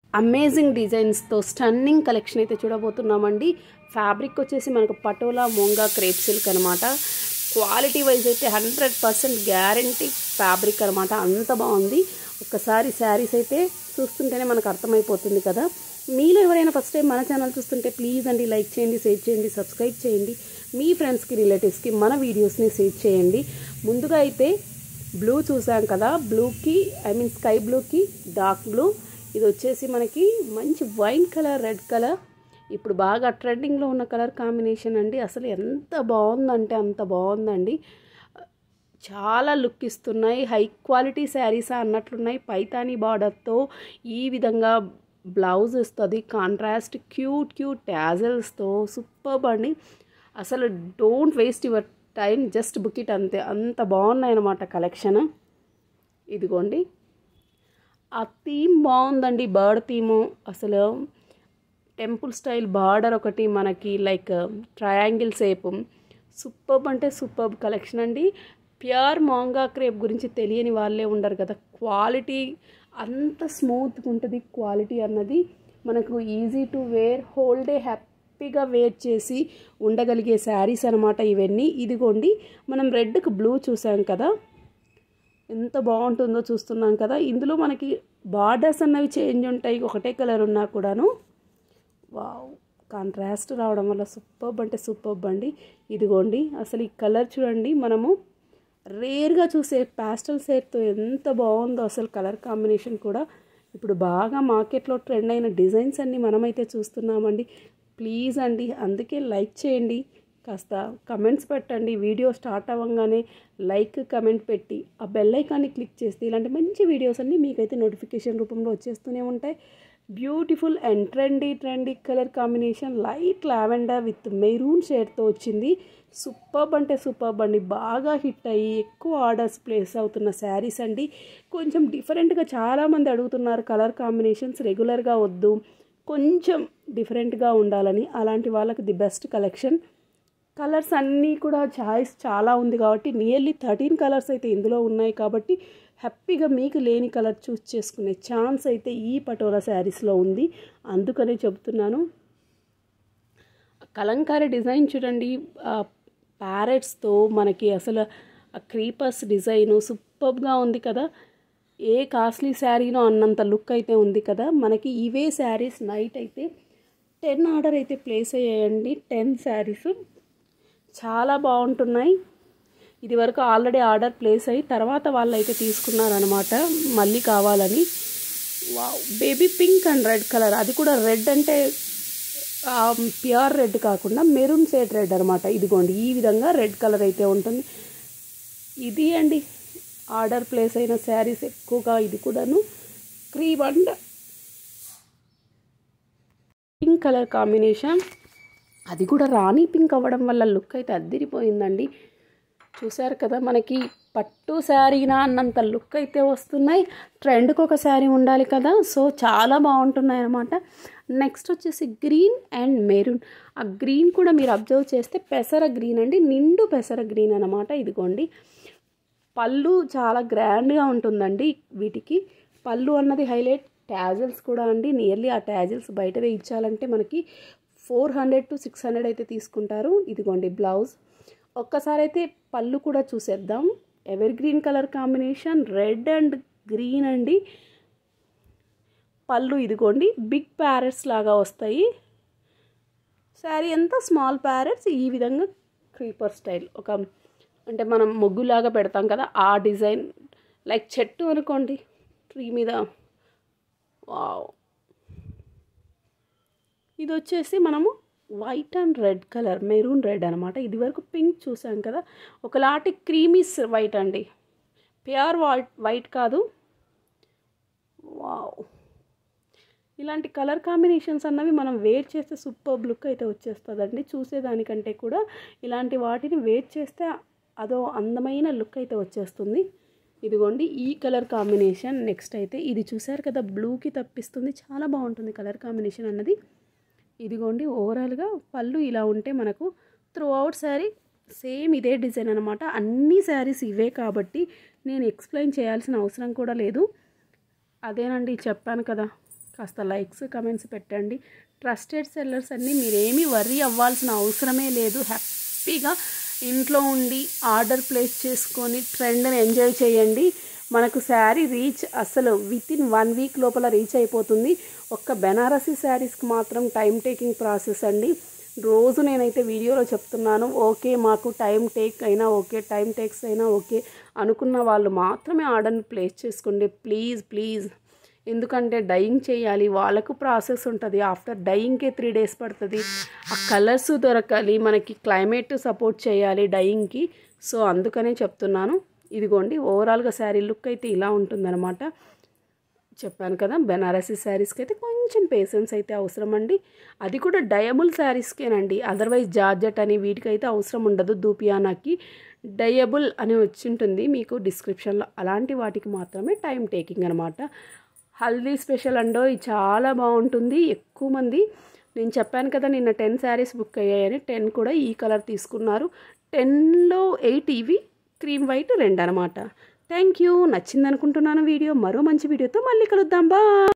amazing డిజైన్స్తో stunning collection అయితే చూడబోతున్నామండి fabric వచ్చేసి మనకు పటోలా మోంగా క్రేప్ సిల్క్ అనమాట క్వాలిటీ వైజ్ అయితే హండ్రెడ్ పర్సెంట్ గ్యారంటీ ఫ్యాబ్రిక్ అనమాట అంత బాగుంది ఒక్కసారి శారీస్ అయితే చూస్తుంటేనే మనకు అర్థమైపోతుంది కదా మీలో ఎవరైనా ఫస్ట్ టైం మన ఛానల్ చూస్తుంటే ప్లీజ్ అండి లైక్ చేయండి షేర్ చేయండి సబ్స్క్రైబ్ చేయండి మీ ఫ్రెండ్స్కి రిలేటివ్స్కి మన వీడియోస్ని షేర్ చేయండి ముందుగా అయితే బ్లూ చూసాం కదా బ్లూకి ఐ మీన్ స్కై బ్లూకి డార్క్ బ్లూ ఇది వచ్చేసి మనకి మంచి వైన్ కలర్ రెడ్ కలర్ ఇప్పుడు బాగా ట్రెండింగ్లో ఉన్న కలర్ కాంబినేషన్ అండి అసలు ఎంత బాగుందంటే అంత బాగుందండి చాలా లుక్ ఇస్తున్నాయి హై క్వాలిటీ శారీస్ అన్నట్లున్నాయి పైతానీ బార్డర్తో ఈ విధంగా బ్లౌజ్ వస్తుంది కాంట్రాస్ట్ క్యూట్ క్యూట్ ట్యాజల్స్తో సూపర్ అండి అసలు don't waste your time just book it అంతే అంత బాగున్నాయి అన్నమాట కలెక్షన్ ఇదిగోండి ఆ థీమ్ బాగుందండి బర్డ్ థీము అసలు టెంపుల్ స్టైల్ బార్డర్ ఒకటి మనకి లైక్ ట్రయాంగిల్ షేప్ సూపర్బ్ అంటే సూపర్బ్ కలెక్షన్ అండి ప్యూర్ మాంగా క్రేప్ గురించి తెలియని వాళ్ళే ఉండరు కదా క్వాలిటీ అంత స్మూత్గా ఉంటుంది క్వాలిటీ అన్నది మనకు easy to wear whole day హ్యాపీగా వేర్ చేసి ఉండగలిగే శారీస్ అనమాట ఇవన్నీ ఇదిగోండి మనం రెడ్కి బ్లూ చూసాం కదా ఎంత బాగుంటుందో చూస్తున్నాం కదా ఇందులో మనకి బార్డర్స్ అన్నవి చేంజ్ ఉంటాయి ఒకటే కలర్ ఉన్నా కూడాను వావ్ కాంట్రాస్ట్ రావడం వల్ల సూపర్బ్ అంటే సూపర్బ్ అండి ఇదిగోండి అసలు ఈ కలర్ చూడండి మనము రేర్గా చూసే ప్యాస్టల్ షేడ్తో ఎంత బాగుందో అసలు కలర్ కాంబినేషన్ కూడా ఇప్పుడు బాగా మార్కెట్లో ట్రెండ్ అయిన డిజైన్స్ అన్నీ మనమైతే చూస్తున్నామండి ప్లీజ్ అండి అందుకే లైక్ చేయండి కాస్త కమెంట్స్ పెట్టండి వీడియో స్టార్ట్ అవ్వగానే లైక్ కమెంట్ పెట్టి ఆ బెల్ ఐకాన్ని క్లిక్ చేస్తే ఇలాంటి మంచి వీడియోస్ అన్నీ మీకైతే నోటిఫికేషన్ రూపంలో వచ్చేస్తూనే ఉంటాయి beautiful and trendy trendy colour combination light lavender with maroon షేడ్తో వచ్చింది సూపర్బ్ అంటే సూపర్బ్ అండి బాగా హిట్ అయ్యి ఎక్కువ ఆర్డర్స్ ప్లేస్ అవుతున్న శారీస్ అండి కొంచెం డిఫరెంట్గా చాలామంది అడుగుతున్నారు కలర్ కాంబినేషన్స్ రెగ్యులర్గా వద్దు కొంచెం డిఫరెంట్గా ఉండాలని అలాంటి వాళ్ళకి ది బెస్ట్ కలెక్షన్ కలర్స్ అన్నీ కూడా చాయిస్ చాలా ఉంది కాబట్టి నియర్లీ థర్టీన్ కలర్స్ అయితే ఇందులో ఉన్నాయి కాబట్టి హ్యాపీగా మీకు లేని కలర్ చూస్ చేసుకునే ఛాన్స్ అయితే ఈ పటోలా శారీస్లో ఉంది అందుకనే చెబుతున్నాను కలంకారీ డిజైన్ చూడండి ప్యారెట్స్తో మనకి అసలు క్రీపర్స్ డిజైను సూపర్గా ఉంది కదా ఏ కాస్ట్లీ శారీనో అన్నంత లుక్ అయితే ఉంది కదా మనకి ఇవే శారీస్ నైట్ అయితే టెన్ ఆర్డర్ అయితే ప్లేస్ అయ్యాయండి టెన్ శారీస్ చాలా బాగుంటున్నాయి ఇది వరకు ఆల్రెడీ ఆర్డర్ ప్లేస్ అయ్యి తర్వాత వాళ్ళు అయితే తీసుకున్నారనమాట మళ్ళీ కావాలని వా baby pink and red colour అది కూడా రెడ్ అంటే ప్యూర్ రెడ్ కాకుండా మెరూన్ షేడ్ రెడ్ అనమాట ఇదిగోండి ఈ విధంగా రెడ్ కలర్ అయితే ఉంటుంది ఇది అండి ఆర్డర్ ప్లేస్ అయిన శారీస్ ఎక్కువగా ఇది కూడాను cream and pink colour combination అది కూడా రాణి పింక్ అవ్వడం వల్ల లుక్ అయితే అద్దిరిపోయిందండి చూసారు కదా మనకి పట్టు శారీనా అన్నంత లుక్ అయితే వస్తున్నాయి ట్రెండ్కి ఒక శారీ ఉండాలి కదా సో చాలా బాగుంటున్నాయి అనమాట నెక్స్ట్ వచ్చేసి గ్రీన్ అండ్ మెరూన్ ఆ గ్రీన్ కూడా మీరు అబ్జర్వ్ చేస్తే పెసర గ్రీన్ అండి నిండు పెసర గ్రీన్ అనమాట ఇదిగోండి పళ్ళు చాలా గ్రాండ్గా ఉంటుందండి వీటికి పళ్ళు అన్నది హైలైట్ ట్యాజిల్స్ కూడా అండి నియర్లీ ఆ ట్యాజిల్స్ బయట వేయించాలంటే మనకి four hundred to six hundred అయితే తీసుకుంటారు ఇదిగోండి బ్లౌజ్ ఒక్కసారి అయితే పళ్ళు కూడా చూసేద్దాం evergreen colour combination red and green అండి పళ్ళు ఇదిగోండి బిగ్ ప్యారెట్స్ లాగా వస్తాయి శారీ అంతా స్మాల్ ప్యారెట్స్ ఈ విధంగా క్రీపర్ స్టైల్ ఒక అంటే మనం ముగ్గులాగా పెడతాం కదా ఆ డిజైన్ లైక్ చెట్టు అనుకోండి ట్రీ మీద వావ్ ఇది వచ్చేసి మనము white and red colour maroon red అనమాట ఇది వరకు పింక్ చూసాం కదా ఒకలాంటి క్రీమీస్ వైట్ అండి ప్యూర్ వైట్ వైట్ కాదు వావ్ ఇలాంటి కలర్ కాంబినేషన్స్ అన్నవి మనం వేర్ చేస్తే సూపర్ లుక్ అయితే వచ్చేస్తుందండి చూసేదానికంటే కూడా ఇలాంటి వాటిని వేర్ చేస్తే అదో అందమైన లుక్ అయితే వచ్చేస్తుంది ఇదిగోండి ఈ కలర్ కాంబినేషన్ నెక్స్ట్ అయితే ఇది చూసారు కదా బ్లూకి తప్పిస్తుంది చాలా బాగుంటుంది కలర్ కాంబినేషన్ అన్నది ఇదిగోండి ఓవరాల్గా పళ్ళు ఇలా ఉంటే మనకు త్రూ అవుట్ శారీ సేమ్ ఇదే డిజైన్ అనమాట అన్ని శారీస్ ఇవే కాబట్టి నేను ఎక్స్ప్లెయిన్ చేయాల్సిన అవసరం కూడా లేదు అదేనండి చెప్పాను కదా కాస్త లైక్స్ కమెంట్స్ పెట్టండి ట్రస్టెడ్ సెల్లర్స్ అన్నీ మీరేమీ వర్రీ అవ్వాల్సిన అవసరమే లేదు హ్యాపీగా ఇంట్లో ఉండి ఆర్డర్ ప్లేస్ చేసుకొని ట్రెండ్ని ఎంజాయ్ చేయండి మనకు శారీ రీచ్ అసలు విత్ ఇన్ వన్ వీక్ లోపల రీచ్ అయిపోతుంది ఒక్క బెనారసీ శారీస్కి మాత్రం టైం టేకింగ్ ప్రాసెస్ అండి రోజు నేనైతే వీడియోలో చెప్తున్నాను ఓకే మాకు టైం టేక్ అయినా ఓకే టైం టేక్స్ అయినా ఓకే అనుకున్న వాళ్ళు మాత్రమే ఆర్డర్ని ప్లేస్ చేసుకోండి ప్లీజ్ ప్లీజ్ ఎందుకంటే డయింగ్ చేయాలి వాళ్ళకు ప్రాసెస్ ఉంటుంది ఆఫ్టర్ డయింగ్కే త్రీ డేస్ పడుతుంది ఆ కలర్స్ దొరకాలి మనకి క్లైమేట్ సపోర్ట్ చేయాలి డయింగ్కి సో అందుకనే చెప్తున్నాను ఇదిగోండి ఓవరాల్గా శారీ లుక్ అయితే ఇలా ఉంటుందన్నమాట చెప్పాను కదా బెనారసీ శారీస్కి అయితే కొంచెం పేషెన్స్ అయితే అవసరం అండి అది కూడా డయబుల్ శారీస్కేనండి అదర్వైజ్ జార్జెట్ అని వీటికైతే అవసరం ఉండదు దూపియానాకి డయబుల్ అని వచ్చి ఉంటుంది మీకు డిస్క్రిప్షన్లో అలాంటి వాటికి మాత్రమే టైం టేకింగ్ అనమాట హల్దీ స్పెషల్ అండో ఇది చాలా బాగుంటుంది ఎక్కువ మంది నేను చెప్పాను కదా నిన్న టెన్ శారీస్ బుక్ అయ్యాయని టెన్ కూడా ఈ కలర్ తీసుకున్నారు టెన్లో ఎయిట్ ఇవి క్రీమ్ వైట్ రెండు అనమాట థ్యాంక్ యూ నచ్చింది అనుకుంటున్నాను వీడియో మరో మంచి వీడియోతో మళ్ళీ కలుద్దాం బా